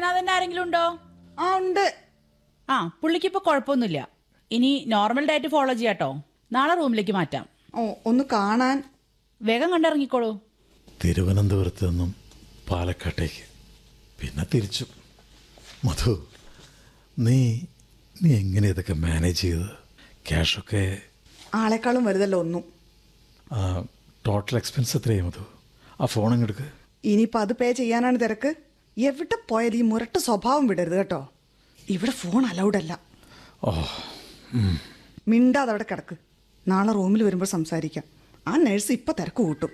കാണാതെ തന്നെ ആരെങ്കിലും ഉണ്ടോ ആ ഉണ്ട് ആ പുള്ളിക്ക് ഇപ്പൊ കുഴപ്പമൊന്നുമില്ല ഇനി നോർമൽ ഡയറ്റ് ഫോളോ ചെയ്യാട്ടോ നാളെ റൂമിലേക്ക് മാറ്റാം ഓ ഒന്ന് കാണാൻ വേഗം കണ്ടിറങ്ങിക്കോളൂ തിരുവനന്തപുരത്ത് നിന്നും പാലക്കാട്ടേക്ക് പിന്നെ തിരിച്ചു മധു നീ നീ എങ്ങനെ ഇതൊക്കെ മാനേജ് ചെയ്ത് ക്യാഷൊക്കെ ആളെക്കാളും വലുതല്ല ഒന്നും ടോട്ടൽ എക്സ്പെൻസ് എത്രയായി മധു ആ ഫോൺ അങ്ങെടുക്ക് ഇനിയിപ്പോൾ അത് പേ ചെയ്യാനാണ് തിരക്ക് എവിടെ പോയാലും ഈ മുരട്ട സ്വഭാവം വിടരുത് കേട്ടോ ഇവിടെ ഫോൺ അലൗഡ് അല്ല ഓ മിണ്ടാതെ അവിടെ കിടക്ക് നാളെ റൂമിൽ വരുമ്പോൾ സംസാരിക്കാം ആ നഴ്സ് ഇപ്പൊ തിരക്ക് കൂട്ടും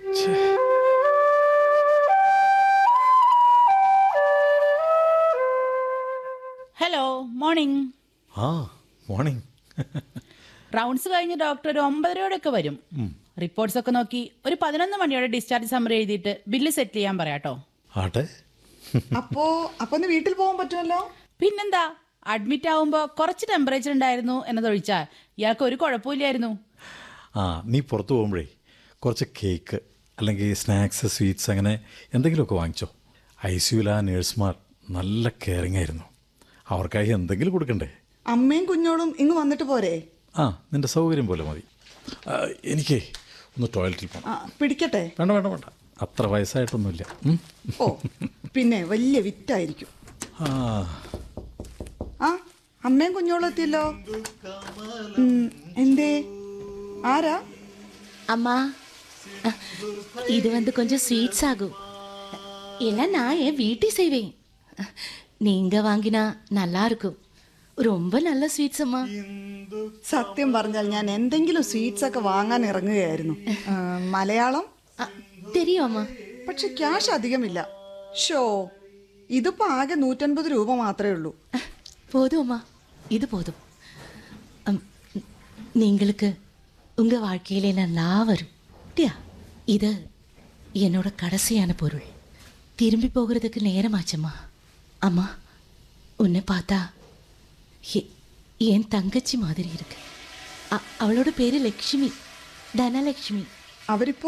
ഹലോ മോർണിംഗ് ആ മോർണിംഗ് റൗണ്ട്സ് കഴിഞ്ഞ് ഡോക്ടർ ഒരു ഒമ്പതരയോടെയൊക്കെ വരും റിപ്പോർട്ട്സ് ഒക്കെ നോക്കി ഒരു പതിനൊന്ന് മണിയോടെ ഡിസ്ചാർജ് സമ്മറി എഴുതിയിട്ട് ബില്ല് സെറ്റിൽ ചെയ്യാൻ പറയാട്ടോ ആട്ടെ അപ്പോ അപ്പൊ ഒന്ന് വീട്ടിൽ പോകാൻ പറ്റുമല്ലോ പിന്നെന്താ അഡ്മിറ്റ് ആവുമ്പോൾ കുറച്ച് ടെമ്പറേച്ചർ ഉണ്ടായിരുന്നു എന്നതൊഴിച്ചാൽ ഇയാൾക്ക് ഒരു കുഴപ്പമില്ലായിരുന്നു ആ നീ പുറത്ത് പോകുമ്പോഴേ കുറച്ച് കേക്ക് അല്ലെങ്കിൽ സ്നാക്സ് സ്വീറ്റ്സ് അങ്ങനെ എന്തെങ്കിലുമൊക്കെ വാങ്ങിച്ചോ ഐ സിയുല ആ നേഴ്സുമാർ നല്ല കെയറിങ് ആയിരുന്നു അവർക്കായി എന്തെങ്കിലും കൊടുക്കണ്ടേ അമ്മയും കുഞ്ഞോളും ഇങ്ങ് വന്നിട്ട് പോരെ ആ നിന്റെ സൗകര്യം പോലെ മതി ആ, എനിക്കേ ഒന്ന് ടോയ്ലറ്റിൽ പോകണം ആ പിടിക്കട്ടെ വേണ്ട വേണ്ട വേണ്ട അത്ര വയസ്സായിട്ടൊന്നുമില്ല ഉം. ഓ പിന്നെ വലിയ വിറ്റായിരിക്കും ആ ആ അമ്മയും കുഞ്ഞോളും എത്തിയല്ലോ ഉം, എന്തേ ആരാ அம்மா இது வந்து கொஞ்சம் ஸ்வீட்ஸ் ஆகும் எல்லாம் நான் என் வீட்டை செய்வேன் நீங்க வாங்கினா நல்லா இருக்கும் ரொம்ப நல்ல ஸ்வீட்ஸ் அம்மா സത്യം പറഞ്ഞാൽ ഞാൻ എന്തെങ്കിലും സ്വീറ്റ്സ് ഒക്കെ വാങ്ങാൻ ഇറങ്ങുകയായിരുന്നു ആ, മലയാളം அ, தெரியும் அம்மா പക്ഷെ ക്യാഷ് അധികമില്ല ഷോ ഇതിപ്പോ ആകെ നൂറ്റൻപത് രൂപ മാത്രമേ ഉള്ളൂ போதும் அம்மா இது போதும் அம், நீங்களுக்கு உங்க வாழ்க்கையில நல்லா வரும் டியா இது என்னோட கடைசியான பொருள் திரும்பி போகிறதுக்கு நேரமாச்சம்மா அம்மா உன்னை பார்த்தா எ- என் தங்கச்சி மாதிரி இருக்கு அ- அவளோட பேரு லக்ஷ்மி தனலக்ஷ்மி അവരിപ്പോ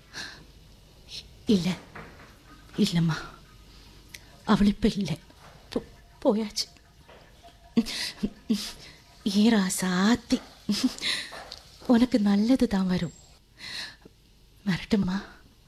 இல்லை இல்லைம்மா அவள் இப்போ இல்லை போ- போயாச்சு ஏரா சாத்தி உனக்கு நல்லது தான் வரும் வரட்டும்மா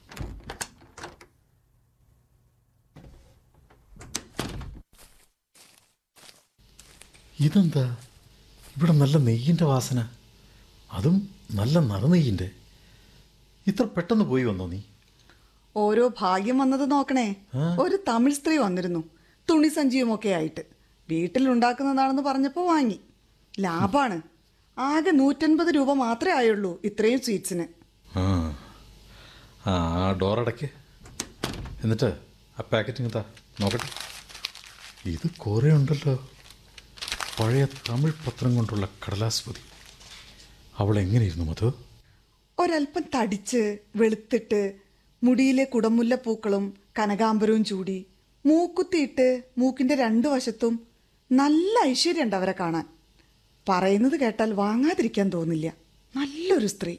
ഇതെന്താ ഇവിടെ നല്ല നെയ്യിൻ്റെ വാസന അതും നല്ല നറുനെയ്യിൻ്റെ ഇത്ര പെട്ടെന്ന് പോയി വന്നോ നീ ഓരോ ഭാഗ്യം വന്നത് നോക്കണേ ഒരു തമിഴ് സ്ത്രീ വന്നിരുന്നു തുണി സഞ്ചിയുമൊക്കെ ആയിട്ട് വീട്ടിലുണ്ടാക്കുന്നതാണെന്ന് പറഞ്ഞപ്പോൾ വാങ്ങി ലാഭാണ് ആകെ നൂറ്റൻപത് രൂപ മാത്രമേ ആയുള്ളൂ ഇത്രയും സ്വീറ്റ്സിന് ആ ആ ആ ഡോർ അടയ്ക്ക് എന്നിട്ട് ആ പാക്കറ്റിങ് താ നോക്കട്ടെ ഇത് കുറേ ഉണ്ടല്ലോ പഴയ തമിഴ് പത്രം കൊണ്ടുള്ള കടലാസ് പൊതി അവൾ എങ്ങനെയിരുന്നു മധു ഒരല്പം തടിച്ച് വെളുത്തിട്ട് മുടിയിലെ കുടമുല്ല പൂക്കളും കനകാംബരവും ചൂടി മൂക്കുത്തിയിട്ട് മൂക്കിന്റെ രണ്ടു വശത്തും നല്ല ഐശ്വര്യമുണ്ട് അവരെ കാണാൻ പറയുന്നത് കേട്ടാൽ വാങ്ങാതിരിക്കാൻ തോന്നില്ല നല്ലൊരു സ്ത്രീ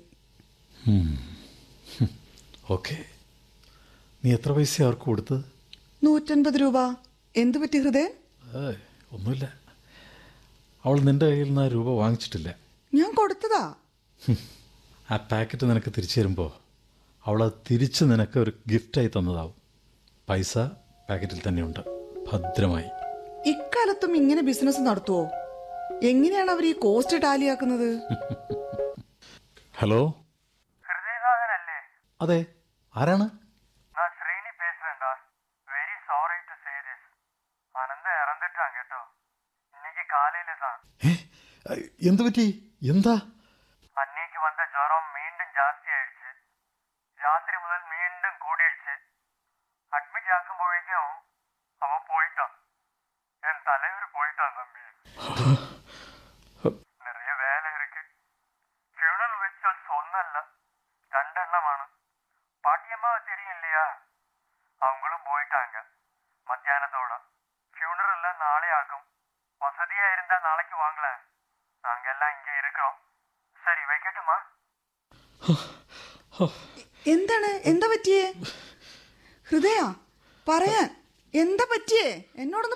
ഓക്കെ നീ എത്ര പൈസ അവർക്ക് കൊടുത്തത് നൂറ്റൻപത് രൂപ എന്തു പറ്റി ഹൃദയൻ ഏയ് ഒന്നുമില്ല അവൾ നിന്റെ കയ്യിൽ നിന്ന് ആ രൂപ വാങ്ങിച്ചിട്ടില്ല ഞാൻ കൊടുത്തതാ ഹും. ആ പാക്കറ്റ് നിനക്ക് തിരിച്ചു തരുമ്പോൾ അവൾ അത് തിരിച്ച് നിനക്ക് ഒരു ഗിഫ്റ്റായി തന്നതാവും പൈസ പാക്കറ്റിൽ തന്നെയുണ്ട് ഭദ്രമായി ഇക്കാലത്തും ഇങ്ങനെ ബിസിനസ് നടത്തുവോ എങ്ങനെയാണ് അവർ ഈ കോസ്റ്റ് ടാലിയാക്കുന്നത് ഹലോ ஹிருதயநாதன் അതെ ആരാണ് நான் ஸ்ரீனி பேசுறேன்டா very sorry to say this Ananda இறந்துட்டான் கேட்டோ இன்னைக்கு காலையில தான் ഏ എന്തു പറ്റി എന്താ அன்னைக்கு வந்த ஜுரம் மீண்டும் ஜாஸ்தி ஆயிடுச்சு ராத்திரி முதல் மீண்டும் கூடிடுச்சு அட்மிட் ஆக்கும்போഴേക്കും அவன் போயிட்டான் என் தலைவர் போயிட்டான் தம்பி நிறைய வேலை இருக்கு ഫ്യൂണൽ റിച്വൽസ് ഒന്നല്ല രണ്ടെണ്ണമാണ് பாட்டியம்மாவை தெரியும் இல்லையா அவங்களும் போயிட்டாங்க மத்தியானத்தோட ஃபியூனரல் எல்லாம் நாளை ஆகும் வசதியா இருந்தா நாளைக்கு வாங்கலாம் நாங்க எல்லாம் இங்க இருக்கிறோம் சரி வைக்கட்டுமா എന്താണ് എന്താ പറ്റിയേ ഹൃദയ പറയാൻ എന്താ പറ്റിയേ എന്നോടൊന്ന്